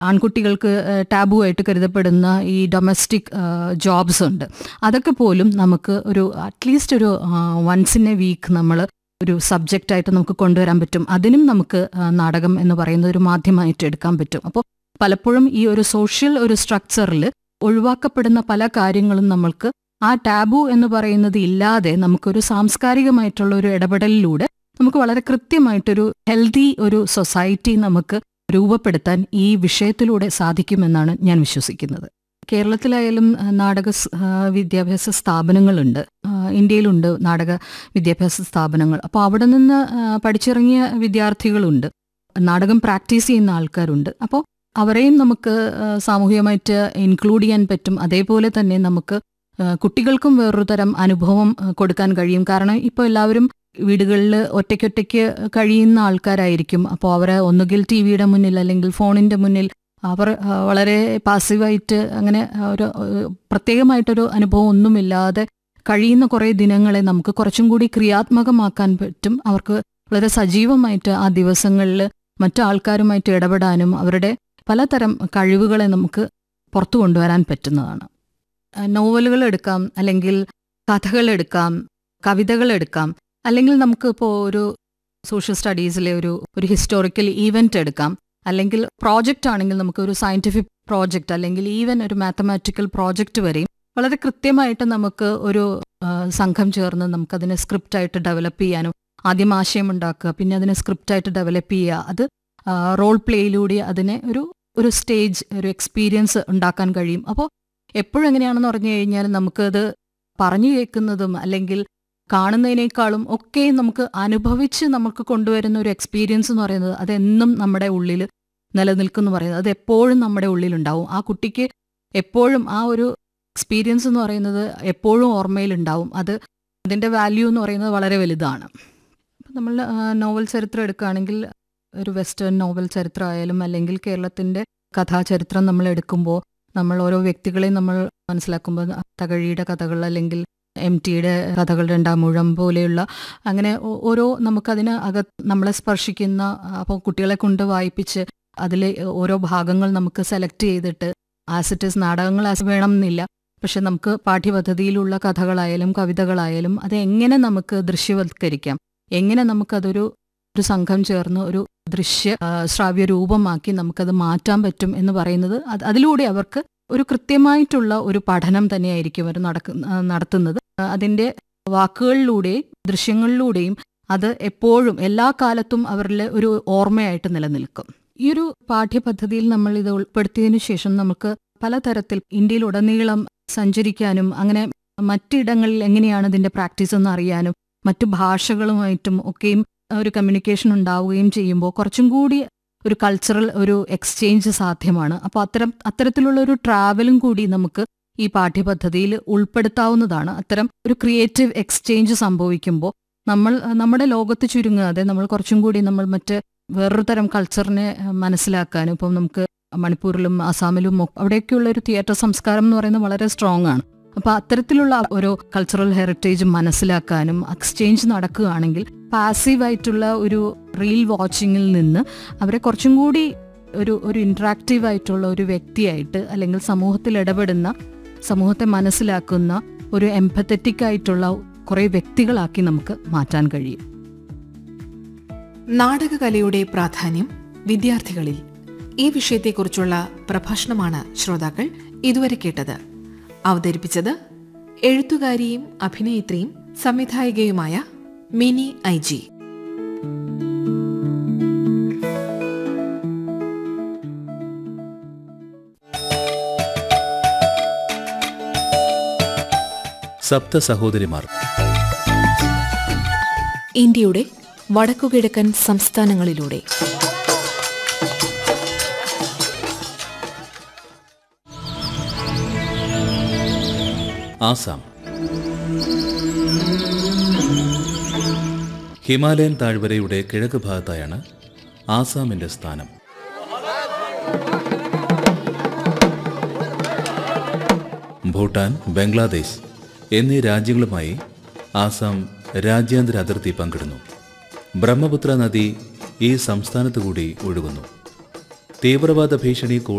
ആൺകുട്ടികൾക്ക് ടാബു ആയിട്ട് കരുതപ്പെടുന്ന ഈ ഡൊമസ്റ്റിക് ജോബ്സ് ഉണ്ട് അതൊക്കെ പോലും നമുക്ക് ഒരു അറ്റ്ലീസ്റ്റ് ഒരു വൺസ് ഇൻ എ വീക്ക് നമ്മൾ ഒരു സബ്ജക്റ്റ് ആയിട്ട് നമുക്ക് കൊണ്ടുവരാൻ പറ്റും അതിനും നമുക്ക് ആ, നാടകം എന്ന് പറയുന്ന ഒരു മാധ്യമമായിട്ട് എടുക്കാൻ പറ്റും അപ്പോൾ പലപ്പോഴും ഈ ഒരു സോഷ്യൽ ഒരു സ്ട്രക്ചറിൽ ഒഴിവാക്കപ്പെടുന്ന പല കാര്യങ്ങളും നമ്മൾക്ക് ആ ടാബു എന്ന് പറയുന്നത് ഇല്ലാതെ നമുക്കൊരു സാംസ്കാരികമായിട്ടുള്ള ഒരു ഇടപെടലിലൂടെ നമുക്ക് വളരെ കൃത്യമായിട്ടൊരു ഹെൽത്തി ഒരു സൊസൈറ്റി നമുക്ക് രൂപപ്പെടുത്താൻ ഈ വിഷയത്തിലൂടെ സാധിക്കുമെന്നാണ് ഞാൻ വിശ്വസിക്കുന്നത് കേരളത്തിലായാലും ആ, നാടക സ്- ആ, വിദ്യാഭ്യാസ സ്ഥാപനങ്ങളുണ്ട് ആ, ഇന്ത്യയിലുണ്ട് നാടക വിദ്യാഭ്യാസ സ്ഥാപനങ്ങൾ അപ്പോൾ അവിടെ നിന്ന് ആ, പഠിച്ചിറങ്ങിയ വിദ്യാർത്ഥികളുണ്ട് നാടകം പ്രാക്ടീസ് ചെയ്യുന്ന ആൾക്കാരുണ്ട് അപ്പോൾ അവരെയും നമുക്ക് ആ, സാമൂഹികമായിട്ട് ഇൻക്ലൂഡ് ചെയ്യാൻ പറ്റും അതേപോലെ തന്നെ നമുക്ക് ആ, കുട്ടികൾക്കും വേറൊരു തരം അനുഭവം ആ, കൊടുക്കാൻ കഴിയും കാരണം ഇപ്പോൾ എല്ലാവരും വീടുകളിൽ ഒറ്റയ്ക്കൊറ്റയ്ക്ക് കഴിയുന്ന ആൾക്കാരായിരിക്കും അപ്പോൾ അവരെ ഒന്നുകിൽ ടി വിയുടെ മുന്നിൽ അല്ലെങ്കിൽ ഫോണിൻ്റെ മുന്നിൽ അവർ ആ, വളരെ പാസീവായിട്ട് അങ്ങനെ ഒരു ഒരു പ്രത്യേകമായിട്ടൊരു അനുഭവം ഒന്നുമില്ലാതെ കഴിയുന്ന കുറേ ദിനങ്ങളെ നമുക്ക് കുറച്ചും കൂടി ക്രിയാത്മകമാക്കാൻ പറ്റും അവർക്ക് വളരെ സജീവമായിട്ട് ആ ദിവസങ്ങളിൽ മറ്റു ആൾക്കാരുമായിട്ട് ഇടപെടാനും അവരുടെ പലതരം കഴിവുകളെ നമുക്ക് പുറത്തു കൊണ്ടുവരാൻ പറ്റുന്നതാണ് ആ, നോവലുകൾ എടുക്കാം അല്ലെങ്കിൽ കഥകൾ എടുക്കാം കവിതകൾ എടുക്കാം അല്ലെങ്കിൽ നമുക്ക് ഇപ്പോൾ ഒരു സോഷ്യൽ സ്റ്റഡീസിലെ ഒരു ഒരു ഹിസ്റ്റോറിക്കൽ ഈവന്റ് എടുക്കാം അല്ലെങ്കിൽ പ്രോജക്റ്റ് ആണെങ്കിൽ നമുക്ക് ഒരു സയന്റിഫിക് പ്രോജക്റ്റ് അല്ലെങ്കിൽ ഈവൻ ഒരു മാത്തമാറ്റിക്കൽ പ്രോജക്റ്റ് വരെയും വളരെ കൃത്യമായിട്ട് നമുക്ക് ഒരു ആ, സംഘം ചേർന്ന് നമുക്കതിനെ സ്ക്രിപ്റ്റായിട്ട് ഡെവലപ്പ് ചെയ്യാനും ആദ്യം ആശയം ഉണ്ടാക്കുക പിന്നെ അതിനെ സ്ക്രിപ്റ്റായിട്ട് ഡെവലപ്പ് ചെയ്യുക അത് റോൾ പ്ലേയിലൂടെ അതിനെ ഒരു ഒരു സ്റ്റേജ് ഒരു എക്സ്പീരിയൻസ് ഉണ്ടാക്കാൻ കഴിയും അപ്പോൾ എപ്പോഴും എങ്ങനെയാണെന്ന് പറഞ്ഞു കഴിഞ്ഞാൽ നമുക്കത് പറഞ്ഞു കേൾക്കുന്നതും അല്ലെങ്കിൽ കാണുന്നതിനേക്കാളും ഒക്കെ നമുക്ക് അനുഭവിച്ച് നമുക്ക് കൊണ്ടുവരുന്ന ഒരു എക്സ്പീരിയൻസ് എന്ന് പറയുന്നത് അതെന്നും നമ്മുടെ ഉള്ളിൽ നിലനിൽക്കുന്നു പറയുന്നത് അത് എപ്പോഴും നമ്മുടെ ഉള്ളിലുണ്ടാവും ആ കുട്ടിക്ക് എപ്പോഴും ആ ഒരു എക്സ്പീരിയൻസ് എന്ന് പറയുന്നത് എപ്പോഴും ഓർമ്മയിലുണ്ടാവും അത് അതിൻ്റെ വാല്യൂ എന്ന് പറയുന്നത് വളരെ വലുതാണ് ഇപ്പം നമ്മൾ നോവൽ ചരിത്രം എടുക്കുകയാണെങ്കിൽ ഒരു വെസ്റ്റേൺ നോവൽ ചരിത്രം ആയാലും അല്ലെങ്കിൽ കേരളത്തിൻ്റെ കഥാചരിത്രം നമ്മൾ എടുക്കുമ്പോൾ നമ്മൾ ഓരോ വ്യക്തികളെയും നമ്മൾ മനസ്സിലാക്കുമ്പോൾ തകഴിയുടെ കഥകൾ അല്ലെങ്കിൽ എം ടിയുടെ കഥകൾ രണ്ടാമൂഴം പോലെയുള്ള അങ്ങനെ ഓ- ഓരോ നമുക്കതിന് അക നമ്മളെ സ്പർശിക്കുന്ന അപ്പോൾ കുട്ടികളെ കൊണ്ട് വായിപ്പിച്ച് അതിലെ ഓരോ ഭാഗങ്ങൾ നമുക്ക് സെലക്ട് ചെയ്തിട്ട് ആസ് ഇറ്റ് ഇസ് നാടകങ്ങൾ ആസ് വേണം എന്നില്ല പക്ഷെ നമുക്ക് പാഠ്യപദ്ധതിയിലുള്ള കഥകളായാലും കവിതകളായാലും അത് എങ്ങനെ നമുക്ക് ദൃശ്യവത്കരിക്കാം എങ്ങനെ നമുക്കതൊരു ഒരു സംഘം ചേർന്ന് ഒരു ദൃശ്യ ആ, ശ്രാവ്യ രൂപമാക്കി നമുക്കത് മാറ്റാൻ പറ്റും എന്ന് പറയുന്നത് അത് അതിലൂടെ അവർക്ക് ഒരു കൃത്യമായിട്ടുള്ള ഒരു പഠനം തന്നെയായിരിക്കും അവർ നടക്കു ആ, നടത്തുന്നത് ആ, അതിൻ്റെ വാക്കുകളിലൂടെയും ദൃശ്യങ്ങളിലൂടെയും അത് എപ്പോഴും എല്ലാ കാലത്തും അവരിൽ ഒരു ഓർമ്മയായിട്ട് നിലനിൽക്കും ഈ ഒരു പാഠ്യപദ്ധതിയിൽ നമ്മൾ ഇത് ഉൾപ്പെടുത്തിയതിനു ശേഷം നമുക്ക് പലതരത്തിൽ ഇന്ത്യയിലുടനീളം സഞ്ചരിക്കാനും അങ്ങനെ മറ്റിടങ്ങളിൽ എങ്ങനെയാണ് ഇതിന്റെ പ്രാക്ടീസ് എന്ന് അറിയാനും മറ്റു ഭാഷകളുമായിട്ടും ഒക്കെയും ഒരു കമ്മ്യൂണിക്കേഷൻ ഉണ്ടാവുകയും ചെയ്യുമ്പോൾ കുറച്ചും കൂടി ഒരു കൾച്ചറൽ ഒരു എക്സ്ചേഞ്ച് സാധ്യമാണ് അപ്പോൾ അത്തരം അത്തരത്തിലുള്ള ഒരു ട്രാവലും കൂടി നമുക്ക് ഈ പാഠ്യപദ്ധതിയിൽ ഉൾപ്പെടുത്താവുന്നതാണ് അത്തരം ഒരു ക്രിയേറ്റീവ് എക്സ്ചേഞ്ച് സംഭവിക്കുമ്പോൾ നമ്മൾ നമ്മുടെ ലോകത്ത് ചുരുങ്ങാതെ നമ്മൾ കുറച്ചും കൂടി നമ്മൾ മറ്റ് വേറൊരു തരം കൾച്ചറിനെ അഹ്, മനസ്സിലാക്കാനും ഇപ്പം നമുക്ക് മണിപ്പൂരിലും ആസാമിലും ഒക്കെ അവിടെയൊക്കെയുള്ള ഒരു തിയേറ്റർ സംസ്കാരം എന്ന് പറയുന്നത് വളരെ സ്ട്രോങ് ആണ് അപ്പോൾ അത്തരത്തിലുള്ള ഒരു കൾച്ചറൽ ഹെറിറ്റേജ് മനസ്സിലാക്കാനും എക്സ്ചേഞ്ച് നടക്കുകയാണെങ്കിൽ പാസീവായിട്ടുള്ള ഒരു റീൽ വാച്ചിങ്ങിൽ നിന്ന് അവരെ കുറച്ചും കൂടി ഒരു ഒരു ഇൻട്രാക്റ്റീവ് ആയിട്ടുള്ള ഒരു വ്യക്തിയായിട്ട് അല്ലെങ്കിൽ സമൂഹത്തിൽ ഇടപെടുന്ന സമൂഹത്തെ മനസ്സിലാക്കുന്ന ഒരു എംപത്തറ്റിക് ആയിട്ടുള്ള കുറേ വ്യക്തികളാക്കി നമുക്ക് മാറ്റാൻ കഴിയും നാടകകലയുടെ പ്രാധാന്യം വിദ്യാർത്ഥികളിൽ ഈ വിഷയത്തെക്കുറിച്ചുള്ള പ്രഭാഷണമാണ് ശ്രോതാക്കൾ ഇതുവരെ കേട്ടത് അവതരിപ്പിച്ചത് എഴുത്തുകാരിയും അഭിനേത്രിയും സംവിധായികയുമായ മിനി ഐ ജി സപ്ത സഹോദരിമാർ ഇന്ത്യയുടെ വടക്കുകിഴക്കൻ സംസ്ഥാനങ്ങളിലൂടെ ആസാം ഹിമാലയൻ താഴ്വരയുടെ കിഴക്ക് ഭാഗത്തായാണ് ആസാമിന്റെ സ്ഥാനം ഭൂട്ടാൻ ബംഗ്ലാദേശ് എന്നീ രാജ്യങ്ങളുമായി ആസാം രാജ്യാന്തര അതിർത്തി പങ്കിടുന്നു ബ്രഹ്മപുത്ര നദി ഈ സംസ്ഥാനത്തു കൂടി ഒഴുകുന്നു തീവ്രവാദ ഭീഷണി